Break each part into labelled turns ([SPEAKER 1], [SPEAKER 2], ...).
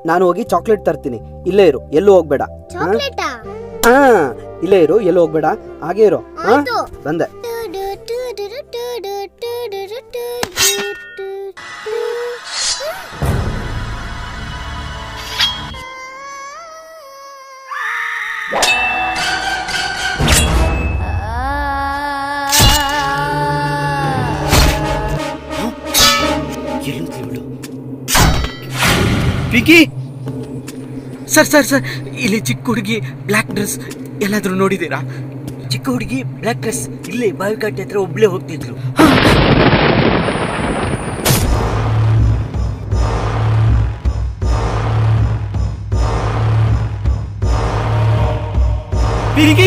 [SPEAKER 1] ನಾನು ಹೋಗಿ ಚಾಕ್ಲೇಟ್ ತರ್ತೀನಿ ಇಲ್ಲೇ ಇರು ಎಲ್ಲೂ ಹೋಗ್ಬೇಡ ಹಾ?
[SPEAKER 2] ಚಾಕ್ಲೇಟಾ
[SPEAKER 1] ಹಾ ಇಲ್ಲೇ ಇರು ಎಲ್ಲೂ ಹೋಗ್ಬೇಡ ಹಾಗೆ ಇರು ಹಾ
[SPEAKER 2] ಆಯ್ತು.
[SPEAKER 1] ಬಂದೆ ಎಲ್ಲೋದ್ಲು ಇವಳು ಪಿಂಕಿ
[SPEAKER 3] ಸರ್ ಸರ್ ಸರ್ ಇಲ್ಲಿ ಚಿಕ್ಕ ಹುಡುಗಿ ಬ್ಲ್ಯಾಕ್ ಡ್ರೆಸ್ ಎಲ್ಲಾದ್ರೂ ನೋಡಿದ್ದೀರಾ ಚಿಕ್ಕ ಹುಡುಗಿ ಬ್ಲ್ಯಾಕ್ ಡ್ರೆಸ್ ಇಲ್ಲೇ ಬಾವಿಕಟ್ಟೆ ಹತ್ರ ಒಬ್ಳೆ ಹೋಗ್ತಿದ್ಲು ಪಿಂಕಿ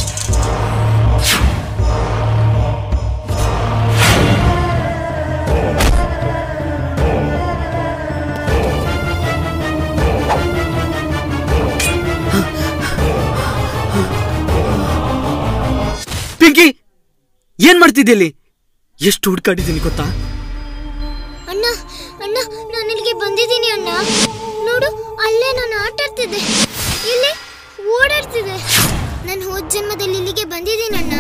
[SPEAKER 3] ಪಿಂಕಿ ಏನ್ ಮಾಡ್ತಿದ್ದೆ ಇಲ್ಲಿ ಎಷ್ಟು ಹುಡ್ಕಾಡಿದ್ದೀನಿ ಗೊತ್ತಾ
[SPEAKER 2] ಅಣ್ಣ ಅಣ್ಣ ನಾನು ಇಲ್ಲಿಗೆ ಬಂದಿದ್ದೀನಿ ಅಣ್ಣ ನೋಡು ಅಲ್ಲೇ ನಾನು ಆಟ ಆಡ್ತಿದ್ದೆ ಇಲ್ಲಿ ಓಡಾಡ್ತಿದ್ದೆ ನಾನು ಹೋದ ಜನ್ಮದಲ್ಲಿ ಇಲ್ಲಿಗೆ ಬಂದಿದ್ದೀನಿ ಅಣ್ಣ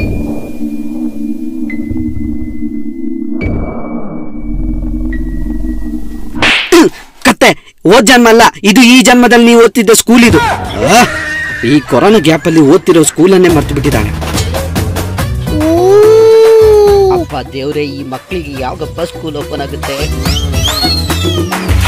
[SPEAKER 1] ಕತ್ತೆ ಓದ್ ಜನ್ಮ ಅಲ್ಲ ಇದು ಈ ಜನ್ಮದಲ್ಲಿ ನೀವು ಓದ್ತಿದ್ದ ಸ್ಕೂಲ್ ಇದು ಆ, ಈ ಕೊರೋನಾ ಗ್ಯಾಪ್ ಅಲ್ಲಿ ಓದ್ತಿರೋ ಸ್ಕೂಲನ್ನೇ ಮರ್ತು ಬಿಟ್ಟಿದ್ದಾನೆ
[SPEAKER 4] ಅಪ್ಪ ದೇವ್ರೆ ಈ ಮಕ್ಕಳಿಗೆ ಯಾವಾಗಪ್ಪ ಸ್ಕೂಲ್ ಓಪನ್ ಆಗುತ್ತೆ